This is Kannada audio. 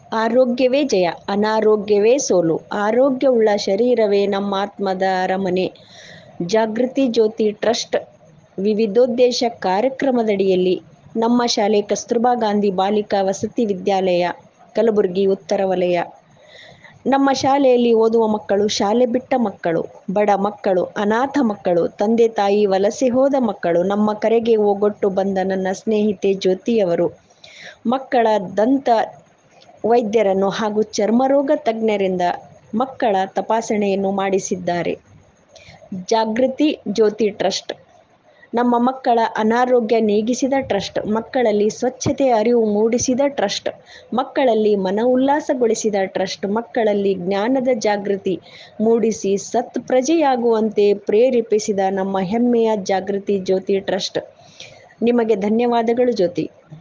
ಆರೋಗ್ಯವೇ ಜಯ ಅನಾರೋಗ್ಯವೇ ಸೋಲು ಆರೋಗ್ಯವುಳ್ಳ ಶರೀರವೇ ನಮ್ಮ ಆತ್ಮದ ಅರಮನೆ ಜಾಗೃತಿ ಜ್ಯೋತಿ ಟ್ರಸ್ಟ್ ವಿವಿಧೋದ್ದೇಶ ಕಾರ್ಯಕ್ರಮದಡಿಯಲ್ಲಿ ನಮ್ಮ ಶಾಲೆ ಕಸ್ತೂರ್ಬಾ ಗಾಂಧಿ ಬಾಲಿಕಾ ವಸತಿ ವಿದ್ಯಾಲಯ ಕಲಬುರಗಿ ಉತ್ತರ ವಲಯ ನಮ್ಮ ಶಾಲೆಯಲ್ಲಿ ಓದುವ ಮಕ್ಕಳು ಶಾಲೆ ಬಿಟ್ಟ ಮಕ್ಕಳು ಬಡ ಮಕ್ಕಳು ಅನಾಥ ಮಕ್ಕಳು ತಂದೆ ತಾಯಿ ವಲಸೆ ಹೋದ ಮಕ್ಕಳು ನಮ್ಮ ಕರೆಗೆ ಓಗೊಟ್ಟು ಬಂದ ನನ್ನ ಸ್ನೇಹಿತೆ ಜ್ಯೋತಿಯವರು ಮಕ್ಕಳ ದಂತ ವೈದ್ಯರನ್ನು ಹಾಗೂ ಚರ್ಮರೋಗ ತಜ್ಞರಿಂದ ಮಕ್ಕಳ ತಪಾಸಣೆಯನ್ನು ಮಾಡಿಸಿದ್ದಾರೆ ಜಾಗೃತಿ ಜ್ಯೋತಿ ಟ್ರಸ್ಟ್ ನಮ್ಮ ಮಕ್ಕಳ ಅನಾರೋಗ್ಯ ನೀಗಿಸಿದ ಟ್ರಸ್ಟ್ ಮಕ್ಕಳಲ್ಲಿ ಸ್ವಚ್ಛತೆ ಅರಿವು ಮೂಡಿಸಿದ ಟ್ರಸ್ಟ್ ಮಕ್ಕಳಲ್ಲಿ ಮನ ಉಲ್ಲಾಸಗೊಳಿಸಿದ ಟ್ರಸ್ಟ್ ಮಕ್ಕಳಲ್ಲಿ ಜ್ಞಾನದ ಜಾಗೃತಿ ಮೂಡಿಸಿ ಸತ್ ಪ್ರಜೆಯಾಗುವಂತೆ ಪ್ರೇರೇಪಿಸಿದ ನಮ್ಮ ಹೆಮ್ಮೆಯ ಜಾಗೃತಿ ಜ್ಯೋತಿ ಟ್ರಸ್ಟ್ ನಿಮಗೆ ಧನ್ಯವಾದಗಳು ಜ್ಯೋತಿ